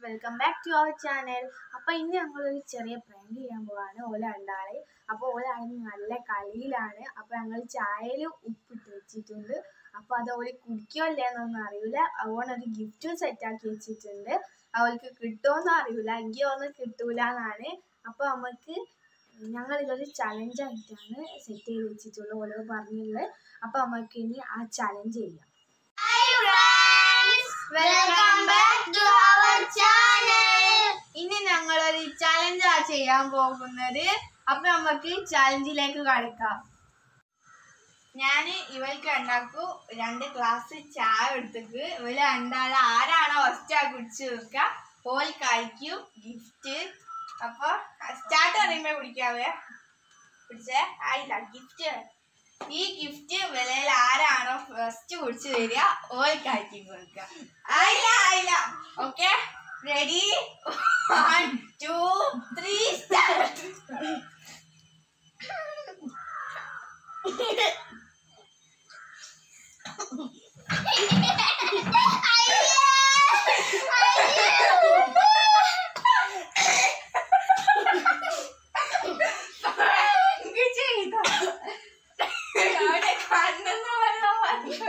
Welcome back to our channel അപ്പൊ ഇന്ന് ഞങ്ങളൊരു ചെറിയ പ്രാങ്ക് ചെയ്യാൻ പോവാണ് ഓല രണ്ടാള് അപ്പൊ ഓലാണെങ്കിൽ നല്ല കളിയിലാണ് അപ്പൊ ഞങ്ങൾ ചായയിൽ ഉപ്പിട്ട് വെച്ചിട്ടുണ്ട് അപ്പൊ അത് ഓല് കുടിക്കോ ഇല്ലെന്നൊന്നും അറിയില്ല അതുകൊണ്ട് ഒരു ഗിഫ്റ്റും സെറ്റാക്കി വെച്ചിട്ടുണ്ട് അവൾക്ക് കിട്ടുമോന്നും അറിയില്ല എങ്കിൽ ഒന്നും കിട്ടൂല എന്നാണ് അപ്പൊ നമുക്ക് ഞങ്ങൾ ഇതൊരു ചലഞ്ചായിട്ടാണ് സെറ്റ് ചെയ്ത് വെച്ചിട്ടുള്ളത് ഓരോ പറഞ്ഞുള്ളത് അപ്പൊ നമുക്ക് ഇനി ആ ചലഞ്ച് ചെയ്യാം Welcome back to our channel. ഇനി ഞങ്ങളൊരു ചലഞ്ചാ ചെയ്യാൻ പോകുന്നത് അപ്പൊ നമുക്ക് ചലഞ്ചിലേക്ക് കളിക്കാം ഞാൻ ഇവൾക്ക് രണ്ടാക്കും രണ്ട് ഗ്ലാസ് ചായ എടുത്തിട്ട് ഇവര് രണ്ടാളെ ആരാണോ ഫസ്റ്റ് ആ കുടിച്ച് തീർക്കുക ഓൾ കഴിക്കും ഗിഫ്റ്റ് അപ്പൊ സ്റ്റാർട്ട് പറയുമ്പോ കുടിക്കാവേ പിടിച്ചേ ആയില്ല ഗിഫ്റ്റ് ഈ ഗിഫ്റ്റ് വിലയിൽ ആരാണോ ഫസ്റ്റ് കുടിച്ച് തരിക ഓൾ കഴിക്കും കൊടുക്കുക ആയില്ല ആയില്ല okay ready one two three start ചെയ്ത അവിടെ കണ്ണെന്ന് വെള്ളം വന്നു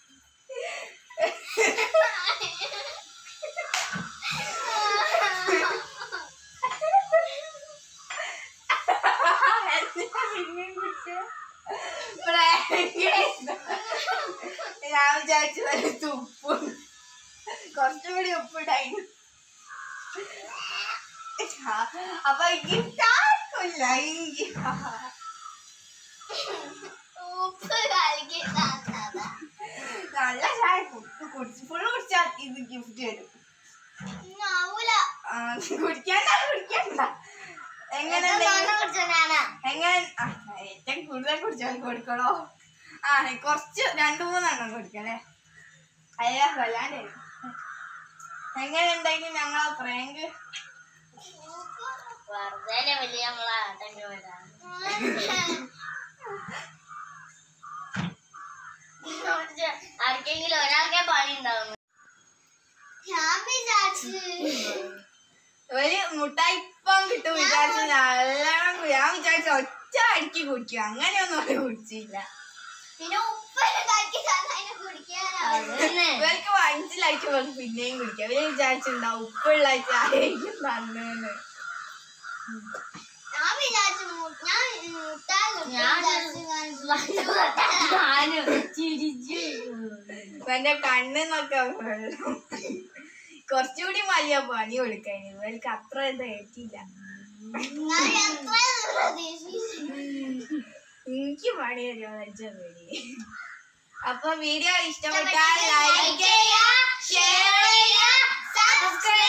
ഞാൻ വിചാരിച്ചു വല്ല ഉപ്പ് കുറച്ചുകൂടി ഉപ്പിടായിരുന്നു അപ്പൊ ഗിഫ്റ്റ് ആർക്കില്ല ഉപ്പ് കലക്കി തന്നതാ. നല്ല ചായ കുടിച്ച് കുടിച്ച് ഫുള്ള് കുടിച്ചാൽ ഇത് ഗിഫ്റ്റ് തരും ഇന്ന് ആവൂല. ആ, കുടിക്കണ്ട കുടിക്കണ്ട എങ്ങനെ എത്ര തോനെ കുടിച്ചോണ്ടാണ്? എങ്ങനെ ആ, ഏറ്റവും കൂടുതൽ കുടിച്ചാൽ കൊടുക്കണോ ആ കുറച്ച് രണ്ടു മൂന്നെണ്ണം കൊടുക്കണേ അയ്യോ വല്ലാണ്ട് എങ്ങനെ ഉണ്ടെങ്കിൽ ഞങ്ങളെ പ്രാങ്ക് വെറുതെ വലിയ നമ്മളെ ആട്ടം പോയതാണ്. ആർക്കെങ്കിലും ഒരാൾക്കേ പണി ഉണ്ടാവും ഞാൻ വിചാരിച്ചു ഒരു മുട്ടായി ഇപ്പം കിട്ടും വിചാരിച്ചു നല്ലോണം കുടി- ഞാൻ വിചാരിച്ചു ഒറ്റ അടിക്ക് കുടിക്കും അങ്ങനെയൊന്നും അവര് കുടിച്ചില്ല പിന്നെ ഉപ്പ് ഉണ്ടാക്കി തന്നെ കുടിക്കാനാവും ഇവർക്ക് മനസ്സിലായിട്ട് ഇവർക്ക് പിന്നെയും കുടിക്കാം ഇവര് വിചാരിച്ചിട്ടുണ്ടാവും ഉപ്പുള്ള ചായക്കും തന്നെന്ന് ഞാൻ വിചാരിച്ചു മു- ഞാൻ മുട്ടായി ഇവന്റെ കണ്ണെന്നൊക്കെ വെള്ളം കുറച്ചുകൂടി വലിയ പണി കൊടുക്കാൻ ഇവർക്ക് അത്ര ഇത് ഏറ്റില്ല എനിക്ക് പണി തരുമോ വെച്ച പേടി അപ്പൊ വീഡിയോ ഇഷ്ടപ്പെട്ടാൽ ലൈക്ക് ചെയ്യുക ഷെയർ ചെയ്യുക സബ്സ്ക്രൈബ്